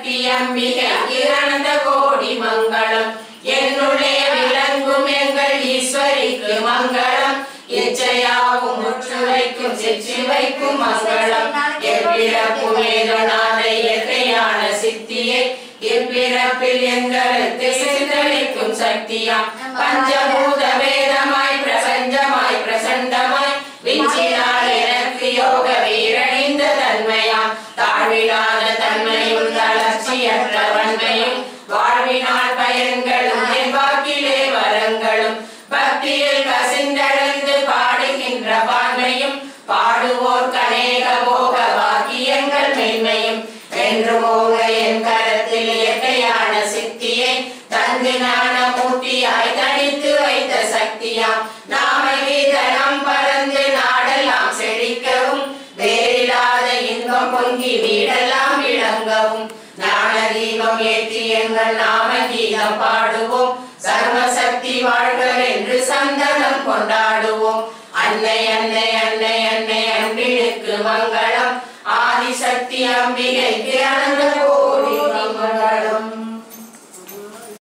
சக்தி அம்பிகைக்கு அனந்த கோடி மங்களம் என்னுள்ளே விளங்கும் எங்கள் ஈஸ்வரிக்கு மங்களம் இச்சையாவும் முற்று வைக்கும் சிற்றி வைக்கும் மங்களம் எவ்விறப்பும் ஏதொனாத இயற்கையான சித்தியை இப்பிறப்பில் எங்களுக்கு சிந்தளிக்கும் சக்தியாம் பஞ்சபூத வேதமாய் பிரபஞ்சமாய் பிரசண்டமாய் விஞ்சினால் எனக்கு யோக வீரணிந்த தன்மையாம் தாழ்விலாத தன்மையும் தளர்ச்சியற்ற வன்மையும் வாழ்வினால் பயன்களும் என் வாக்கிலே வரங்களும் பக்தியில் கசிந்தடைந்து பாடுகின்ற பான்மையும் பாடுவோர் கனேக போக வாக்கியங்கள் மென்மையும் என்று போக என் கரத்தில் இயற்கையான சித்தியை தந்து ஞான மூர்த்தியாய் தனித்து வைத்த சக்தியாம் நாம கீதனம் பறந்து நாடெல்லாம் செழிக்கவும் வேறில்லாத இன்பம் பொங்கி வீடெல்லாம் விளங்கவும் ஞான தீபம் ஏற்றி எங்கள் நாம கீதம் பாடுவோம் சர்வசக்தி வாழ்க என்று சந்தனம் கொண்டாடுவோம் அன்னை அன்னை அன்னை அன்னை அன்பினுக்கு மங்களம் ஆதிசக்தி அம்பிகைக்கு அனந்த கோடி